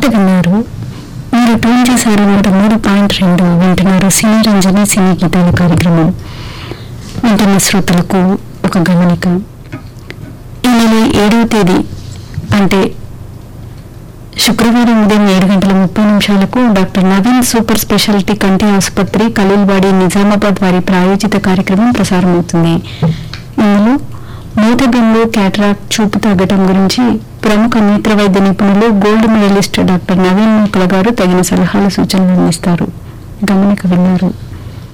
విన్నారు మీరు ట్యూన్ చేశారు నూట మూడు పాయింట్ రెండు వింటున్నారు సినీ రంజని సినీ గీతాల కార్యక్రమం వింటున్న శ్రోతలకు ఒక గమనిక ఈ నెల ఏడవ తేదీ అంటే శుక్రవారం ఉదయం ఏడు గంటల ముప్పై నిమిషాలకు డాక్టర్ నవీన్ సూపర్ స్పెషాలిటీ కంటి ఆసుపత్రి ఖలీల్వాడి నిజామాబాద్ వారి ప్రాయోజిత కార్యక్రమం ప్రసారమవుతుంది ఇందులో మూతబిందు క్యాటరాక్ట్ చూపు తగ్గటం గురించి ప్రముఖ నేత్ర వైద్య నిపుణులు gold medallist doctor Naveen Nukala garu తగిన సలహాలు సూచనలు అందిస్తారు గమనిక విన్నారు